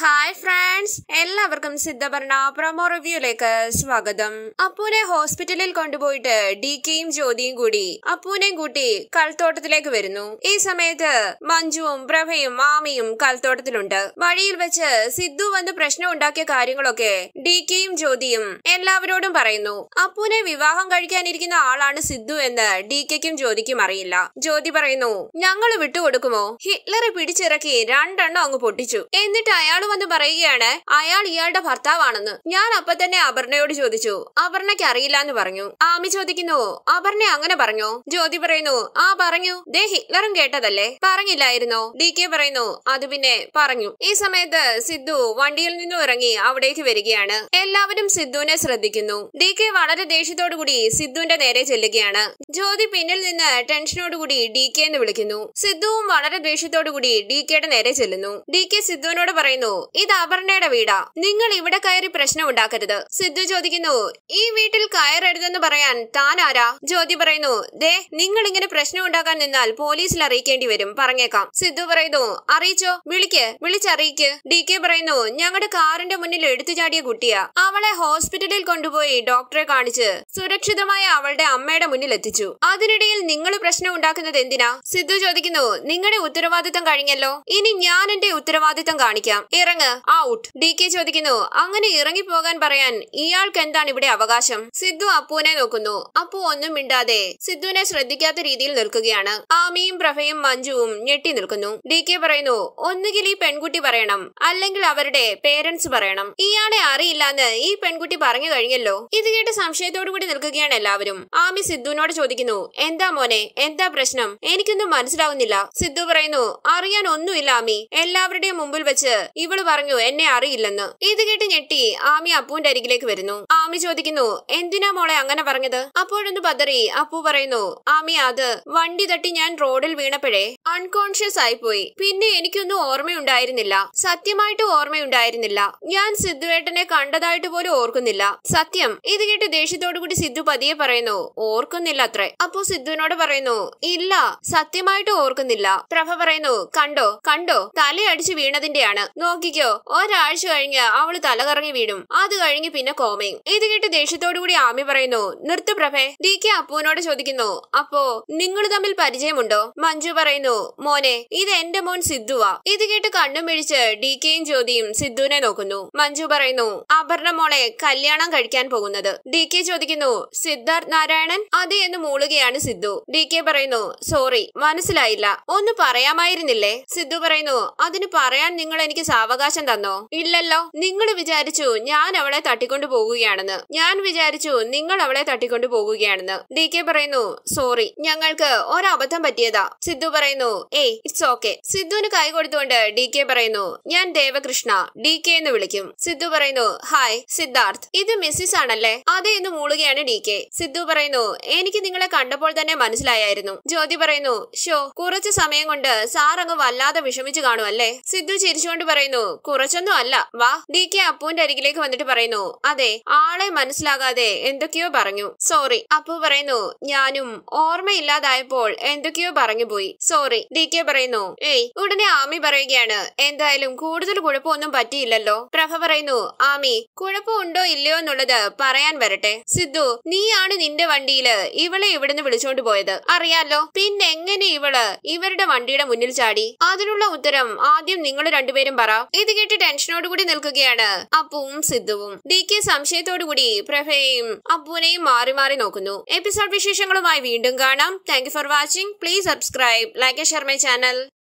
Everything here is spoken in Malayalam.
ഹായ് ഫ്രണ്ട്സ് എല്ലാവർക്കും സിദ്ധഭരണ പ്രൊമോ റിവ്യൂയിലേക്ക് സ്വാഗതം അപ്പൂനെ ഹോസ്പിറ്റലിൽ കൊണ്ടുപോയിട്ട് ഡി കെയും ജ്യോതിയും കൂടി അപ്പൂനെയും കൂട്ടി കൽത്തോട്ടത്തിലേക്ക് വരുന്നു ഈ സമയത്ത് മഞ്ജുവും പ്രഭയും മാമിയും കൽത്തോട്ടത്തിലുണ്ട് വഴിയിൽ വെച്ച് സിദ്ധു വന്ന് പ്രശ്നം ഉണ്ടാക്കിയ കാര്യങ്ങളൊക്കെ ഡി കെയും ജ്യോതിയും എല്ലാവരോടും പറയുന്നു അപ്പൂനെ വിവാഹം കഴിക്കാനിരിക്കുന്ന ആളാണ് സിദ്ധു എന്ന് ഡി കെക്കും ജ്യോതിക്കും അറിയില്ല ജ്യോതി പറയുന്നു ഞങ്ങൾ വിട്ടുകൊടുക്കുമോ ഹിറ്റ്ലറെ പിടിച്ചിറക്കി രണ്ടെണ്ണം അങ്ങ് പൊട്ടിച്ചു എന്നിട്ട് അയാൾ വന്ന് പറയുകയാണ് അയാൾ ഇയാളുടെ ഭർത്താവാണെന്ന് ഞാൻ അപ്പൊ തന്നെ അപർണയോട് ചോദിച്ചു അപർണയ്ക്ക് അറിയില്ല എന്ന് പറഞ്ഞു ആമി ചോദിക്കുന്നു അപർണ അങ്ങനെ പറഞ്ഞോ ജ്യോതി പറയുന്നു ആ പറഞ്ഞു ദേ ഹിറ്റ്ലറും കേട്ടതല്ലേ പറഞ്ഞില്ലായിരുന്നോ ഡി കെ പറയുന്നു അത് പിന്നെ പറഞ്ഞു ഈ സമയത്ത് സിദ്ധു വണ്ടിയിൽ നിന്നും ഇറങ്ങി അവിടേക്ക് വരികയാണ് എല്ലാവരും സിദ്ധുവിനെ ശ്രദ്ധിക്കുന്നു ഡി കെ വളരെ ദേഷ്യത്തോടു കൂടി സിദ്ധുവിന്റെ നേരെ ചെല്ലുകയാണ് ജ്യോതി പിന്നിൽ നിന്ന് ടെൻഷനോടുകൂടി ഡി കെ എന്ന് വിളിക്കുന്നു സിദ്ധുവും വളരെ ദേഷ്യത്തോടു കൂടി ഡി കെയുടെ നേരെ ചെല്ലുന്നു ഡി കെ സിദ്ധുവിനോട് പറയുന്നു ഇത് അപർണയുടെ വീടാ നിങ്ങൾ ഇവിടെ കയറി പ്രശ്നം ഉണ്ടാക്കരുത് സിദ്ധു ചോദിക്കുന്നു ഈ വീട്ടിൽ കയറരുതെന്ന് പറയാൻ താൻ ആരാ ജ്യോതി പറയുന്നു ദേ നിങ്ങൾ ഇങ്ങനെ പ്രശ്നം ഉണ്ടാക്കാൻ നിന്നാൽ പോലീസിൽ അറിയിക്കേണ്ടി വരും പറഞ്ഞേക്കാം സിദ്ധു പറയുന്നു അറിയിച്ചോ വിളിക്ക് വിളിച്ചറിയിക്ക് ഡി കെ പറയുന്നു ഞങ്ങളുടെ കാറിന്റെ മുന്നിൽ എടുത്തു ചാടിയ കുട്ടിയാ അവളെ ഹോസ്പിറ്റലിൽ കൊണ്ടുപോയി ഡോക്ടറെ കാണിച്ച് സുരക്ഷിതമായ അവളുടെ അമ്മയുടെ മുന്നിൽ എത്തിച്ചു അതിനിടയിൽ നിങ്ങൾ പ്രശ്നം ഉണ്ടാക്കുന്നത് എന്തിനാ സിദ്ധു ചോദിക്കുന്നു നിങ്ങളുടെ ഉത്തരവാദിത്തം കഴിഞ്ഞല്ലോ ഇനി ഞാൻ എന്റെ ഉത്തരവാദിത്തം കാണിക്കാം ഇറങ്ങ് ഔട്ട് ഡി കെ ചോദിക്കുന്നു അങ്ങനെ ഇറങ്ങി പോകാൻ പറയാൻ ഇയാൾക്ക് എന്താണ് ഇവിടെ അവകാശം സിദ്ധു അപ്പുവിനെ നോക്കുന്നു അപ്പു ഒന്നും മിണ്ടാതെ സിദ്ധുവിനെ ശ്രദ്ധിക്കാത്ത രീതിയിൽ നിൽക്കുകയാണ് ആമിയും പ്രഭയും മഞ്ജുവും ഞെട്ടി നിൽക്കുന്നു ഡി കെ പറയുന്നു ഒന്നുകിൽ ഈ പെൺകുട്ടി പറയണം അല്ലെങ്കിൽ അവരുടെ പേരൻസ് പറയണം ഇയാളെ അറിയില്ലാന്ന് ഈ പെൺകുട്ടി പറഞ്ഞു കഴിഞ്ഞല്ലോ ഇത് കേട്ട് സംശയത്തോടു കൂടി നിൽക്കുകയാണ് എല്ലാവരും ആമി സിദ്ധുവിനോട് ചോദിക്കുന്നു എന്താ മോനെ എന്താ പ്രശ്നം എനിക്കൊന്നും മനസ്സിലാവുന്നില്ല സിദ്ധു പറയുന്നു അറിയാൻ ഒന്നുമില്ല ആമി എല്ലാവരുടെയും മുമ്പിൽ വെച്ച് ഇവള് പറഞ്ഞു എന്നെ അറിയില്ലെന്ന് ഇത് കേട്ട് ഞെട്ടി ആമി അപ്പുവിന്റെ അരികിലേക്ക് വരുന്നു ആമി ചോദിക്കുന്നു എന്തിനാ മോളെ അങ്ങനെ പറഞ്ഞത് അപ്പോഴൊന്ന് പതറി അപ്പു പറയുന്നു ആമി അത് വണ്ടി തട്ടി ഞാൻ റോഡിൽ വീണപ്പോഴേ അൺകോൺഷ്യസ് ആയിപ്പോയി പിന്നെ എനിക്കൊന്നും ഓർമ്മയുണ്ടായിരുന്നില്ല സത്യമായിട്ട് ഓർമ്മയുണ്ടായിരുന്നില്ല ഞാൻ സിദ്ധുവേട്ടനെ കണ്ടതായിട്ട് പോലും ഓർക്കുന്നില്ല സത്യം ഇത് കേട്ട് ദേഷ്യത്തോടു കൂടി സിദ്ധു പതിയെ പറയുന്നു ഓർക്കുന്നില്ല അത്രേ അപ്പോ സിദ്ധുവിനോട് പറയുന്നു ഇല്ല സത്യമായിട്ട് ഓർക്കുന്നില്ല പ്രഭ പറയുന്നു കണ്ടോ കണ്ടോ തലയടിച്ച് വീണതിന്റെയാണ് നോക്കിക്കോ ഒരാഴ്ച കഴിഞ്ഞ് അവള് തലകറങ്ങി വീഴും അത് കഴിഞ്ഞ് പിന്നെ കോമയും ഇത് കേട്ട് ദേഷ്യത്തോടു കൂടി ആമി പറയുന്നു നിർത്തു പ്രഭേ ഡി കെ അപ്പുവിനോട് ചോദിക്കുന്നു അപ്പോ നിങ്ങൾ തമ്മിൽ പരിചയമുണ്ടോ മഞ്ജു പറയുന്നു മോനെ ഇത് എന്റെ മോൻ സിദ്ധുവാ ഇത് കേട്ട് കണ്ണും മിഴിച്ച് ഡി കെയും ജ്യോതിയും സിദ്ധുവിനെ നോക്കുന്നു മഞ്ജു പറയുന്നു അപർണ മോളെ കല്യാണം കഴിക്കാൻ പോകുന്നത് ഡി കെ ചോദിക്കുന്നു സിദ്ധാർത്ഥ് നാരായണൻ അതെ എന്ന് മൂളുകയാണ് സിദ്ധു ഡി കെ പറയുന്നു സോറി മനസ്സിലായില്ല ഒന്ന് പറയാമായിരുന്നില്ലേ സിദ്ധു പറയുന്നു അതിന് പറയാൻ നിങ്ങൾ എനിക്ക് സാവകാശം തന്നോ ഇല്ലല്ലോ നിങ്ങൾ വിചാരിച്ചു ഞാൻ അവളെ തട്ടിക്കൊണ്ടു പോകുകയാണെന്ന് ഞാൻ വിചാരിച്ചു നിങ്ങൾ അവളെ തട്ടിക്കൊണ്ടു പോകുകയാണെന്ന് ഡി കെ പറയുന്നു സോറി ഞങ്ങൾക്ക് ഒരബദ്ധം പറ്റിയതാ സിദ്ധു പറയുന്നു ഏയ് ഇറ്റ്സ് ഓക്കെ സിദ്ധുവിന് കൈ കൊടുത്തുകൊണ്ട് ഡി കെ പറയുന്നു ഞാൻ ദേവകൃഷ്ണ ഡി കെ എന്ന് വിളിക്കും സിദ്ധു പറയുന്നു ഹായ് സിദ്ധാർത്ഥ് ഇത് മിസ്സിസ് ആണല്ലേ അതെ എന്ന് മൂളുകയാണ് ഡി കെ സിദ്ധു പറയുന്നു എനിക്ക് നിങ്ങളെ കണ്ടപ്പോൾ തന്നെ മനസ്സിലായായിരുന്നു ജ്യോതി പറയുന്നു ഷോ കുറച്ച് സമയം കൊണ്ട് സാർ അങ്ങ് വല്ലാതെ വിഷമിച്ചു കാണുമല്ലേ സിദ്ധു ചിരിച്ചുകൊണ്ട് പറയുന്നു കുറച്ചൊന്നും അല്ല വാ ഡി കെ അപ്പുവിന്റെ അരികിലേക്ക് വന്നിട്ട് പറയുന്നു അതെ ആളെ മനസ്സിലാകാതെ എന്തൊക്കെയോ പറഞ്ഞു സോറി അപ്പു പറയുന്നു ഞാനും ഓർമ്മയില്ലാതായപ്പോൾ എന്തൊക്കെയോ പറഞ്ഞു പോയി സോറി ഡി കെ പറയുന്നു ഏയ് ഉടനെ ആമി പറയുകയാണ് എന്തായാലും കൂടുതൽ കുഴപ്പമൊന്നും പറ്റിയില്ലല്ലോ പ്രഭ പറയുന്നു ആമി കുഴപ്പമുണ്ടോ ഇല്ലയോ എന്നുള്ളത് പറയാൻ വരട്ടെ സിദ്ധു നീയാണ് നിന്റെ വണ്ടിയില് ഇവളെ ഇവിടുന്ന് വിളിച്ചോണ്ട് പോയത് അറിയാലോ പിന്നെ എങ്ങനെ ഇവള് ഇവരുടെ വണ്ടിയുടെ മുന്നിൽ ചാടി അതിനുള്ള ഉത്തരം ആദ്യം നിങ്ങൾ രണ്ടുപേരും പറ ഇത് കേട്ട് ടെൻഷനോട് കൂടി നിൽക്കുകയാണ് അപ്പുവും സിദ്ധുവും ഡി കെ സംശയത്തോടു കൂടി പ്രഭയെയും അപ്പുവിനെയും മാറി മാറി നോക്കുന്നു എപ്പിസോഡ് വിശേഷങ്ങളുമായി വീണ്ടും കാണാം thank for watching please subscribe like share my channel